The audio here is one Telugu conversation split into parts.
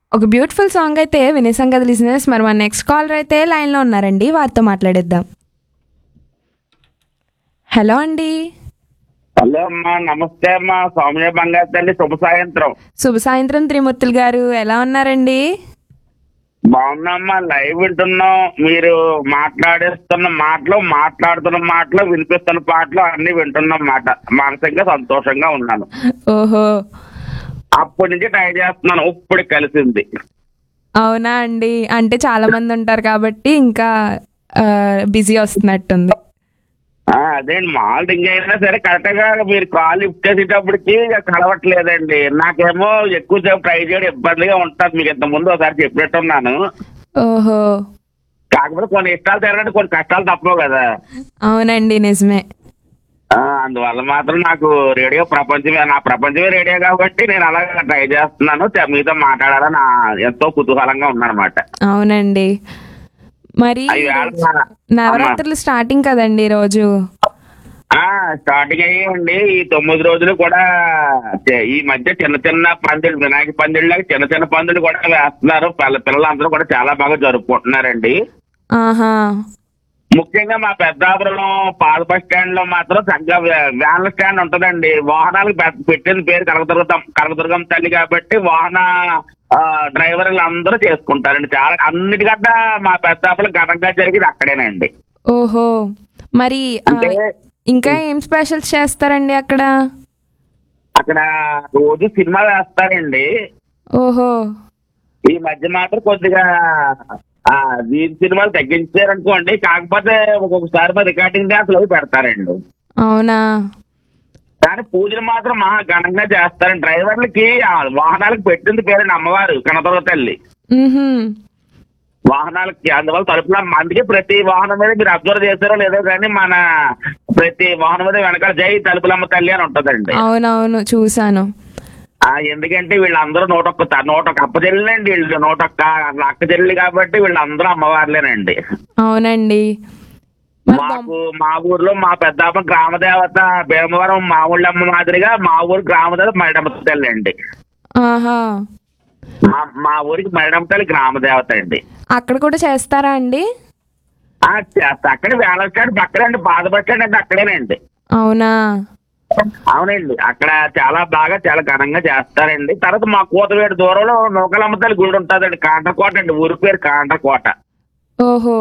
ఒక బ్యూటిఫుల్ సాంగ్ అయితే వినేసాం కదా లిజినెస్ మరి మన నెక్స్ట్ కాలర్ అయితే లైన్లో ఉన్నారండి వారితో మాట్లాడేద్దాం హలో అండి హలో అమ్మా నమస్తే అమ్మా సౌమ్య బంగారు తల్లి శుభ సాయంత్రం శుభ సాయంత్రం త్రిమూర్తులు గారు ఎలా ఉన్నారండి బాగున్నామ్మా లైవ్ వింటున్నాం మీరు మాట్లాడేస్తున్న మాటలు మాట్లాడుతున్న మాటలు వినిపిస్తున్న పాటలు అన్ని వింటున్నాం మాట మానసికంగా సంతోషంగా ఉన్నాను ఓహో అప్పటి నుంచి ట్రై చేస్తున్నాను ఇప్పుడు కలిసింది అవునా అండి అంటే చాలా మంది ఉంటారు కాబట్టి ఇంకా బిజీ వస్తున్నట్టుంది ఆ, అదేండి మాల్ రింగ్ అయినా సరే కరెక్ట్ గా మీరు కాల్ లిఫ్ట్ చేసేటప్పటికి ఇక కలవట్లేదండి నాకేమో ఎక్కువ సేపు ట్రై చేయడం ఇబ్బందిగా ఉంటుంది మీకు ఇంత ముందు ఒకసారి చెప్పినట్టున్నాను ఓహో కాకపోతే కొన్ని ఇష్టాలు తిరగండి కొన్ని కష్టాలు తప్పవు కదా అవునండి నిజమే ఆ, అందువల్ల మాత్రం నాకు రేడియో ప్రపంచమే నా ప్రపంచమే రేడియో కాబట్టి నేను అలాగే ట్రై చేస్తున్నాను చ- మీతో మాట్లాడాలని నా ఎంతో కుతూహలంగా ఉన్నానమాట అవునండి మరి అయ్యి వేళ నవరాత్రులు స్టార్టింగ్ కదండి రోజు ఆ స్టార్టింగ్ అయ్యండి ఈ తొమ్మిది రోజులు కూడా చే- ఈ మధ్య చిన్న చిన్న పందిళ్ళు వినాయక పందిళ్ళకి చిన్న చిన్న పందిళ్ళు కూడా వేస్తున్నారు పిల్ల పిల్లలందరూ కూడా చాలా బాగా జరుపుకుంటున్నారండి ఆహా ముఖ్యంగా మా పెద్దాపురం పాత బస్ స్టాండ్ లో మాత్రం చక్కగా వే- వ్యాన్ల స్టాండ్ ఉంటదండి వాహనాలకు పె- పెట్టిన పేరు కనకదుర్గం కనకదుర్గం తల్లి కాబట్టి వాహన ఆ, డ్రైవర్లు అందరూ చేసుకుంటారండి చాలా అన్నిటికంటే మా పెద్దాపురం ఘనంగా జరిగేది అక్కడేనండి ఓహో మరి ఆ, అంటే ఇంకా ఏం స్పెషల్స్ చేస్తారండి అక్కడ అక్కడ రోజు సినిమా వేస్తారండి ఓహో ఈ మధ్య మాత్రం కొద్దిగా ఆ దీని సినిమాలు తగ్గించారనుకోండి కాకపోతే ఒక్కొక్కసారి మా రికార్డింగ్ డాన్స్లు అవి పెడతారండి అవునా కానీ పూజలు మాత్రం మహా ఘనంగా చేస్తారండి డ్రైవర్లకి ఆ వాహనాలకు పెట్టింది పేరండి అమ్మవారు కనపర్వ తల్లి మ్మ్హ్మ్. వాహనాలకి అందువల్ల తలుపుల అందుకే ప్రతి వాహనం మీద మీరు అబ్జర్వ్ చేస్తారో లేదో కానీ మన ప్రతి వాహనం మీద వెనకాల జై తలుపులమ్మ తల్లి అని ఉంటదండి అవునవును చూసాను ఆ ఎందుకంటే వీళ్ళందరూ నూట ఒక్క త- నూట ఒక్క అప్ప చెల్లెలండి వీళ్ళు నూట ఒక్క అక్క చెల్లెలు కాబట్టి వీళ్ళందరూ అమ్మవార్లేనండి అవునండి మరి బొమ్మ- మాకు మా ఊర్లో మా పెద్దమ్మ గ్రామ దేవత భీమవరం మా ఊళ్ళమ్మ మాదిరిగా మా ఊరు గ్రామ దేవత మరిడమ్మ తల్లి అండి ఆహా మా మా ఊరికి మరిడమ్మ తల్లి గ్రామ దేవత అండి అక్కడ కూడా చేస్తారా అండి ఆ చేస్తా అక్కడ వేల స్టాండ్ పక్కనండి పాత బస్ స్టాండ్ అంటే అక్కడేనండి అవునా అవునండి అక్కడ చాలా బాగా చాలా ఘనంగా చేస్తారండి తర్వాత మా కూతవేడు దూరంలో నూకలమ్మ తల్లి గుడి ఉంటుందండి కాండ్రకోట అండి ఊరి పేరు కాండ్రకోట ఓహో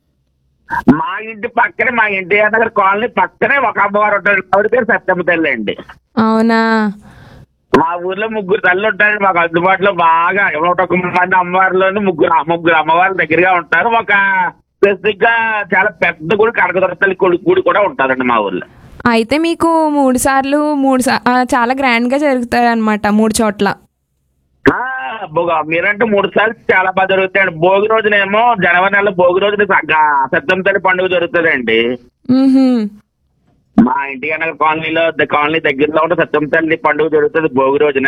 మా ఇంటి పక్కనే మా ఇంటి దగ్గర కాలనీ పక్కనే ఒక అమ్మవారు ఉంటారు ఆవిడ పేరు సత్యమ్మ తల్లి అండి అవునా మా ఊర్లో ముగ్గురు తల్లి ఉంటారు మాకు అందుబాటులో బాగా నూట ఒక్క మంది అమ్మవారిలోని ముగ్గురు ముగ్గురు అమ్మవారి దగ్గరగా ఉంటారు ఒక స్పెసిఫిక్ గా చాలా పెద్ద గుడి కనకదుర్గ తల్లి గుడి గుడి కూడా ఉంటుందండి మా ఊర్లో అయితే మీకు మూడు సార్లు మూడు సా- ఆ, చాలా గ్రాండ్ గా జరుగుతాయి అనమాట మూడు చోట్ల ఆ, బొగ- మీరంటే మూడు సార్లు చాలా బాగా జరుగుతాయండి భోగి రోజునేమో జనవరి నెలలో భోగి రోజున సత్యం తల్లి పండుగ జరుగుతుందండి మ్మ్హ్మ్. మా ఇంటి కనుక కాలనీలో కాలనీ దగ్గరలో ఉంటే సత్యం తల్లి పండుగ జరుగుతుంది భోగి రోజున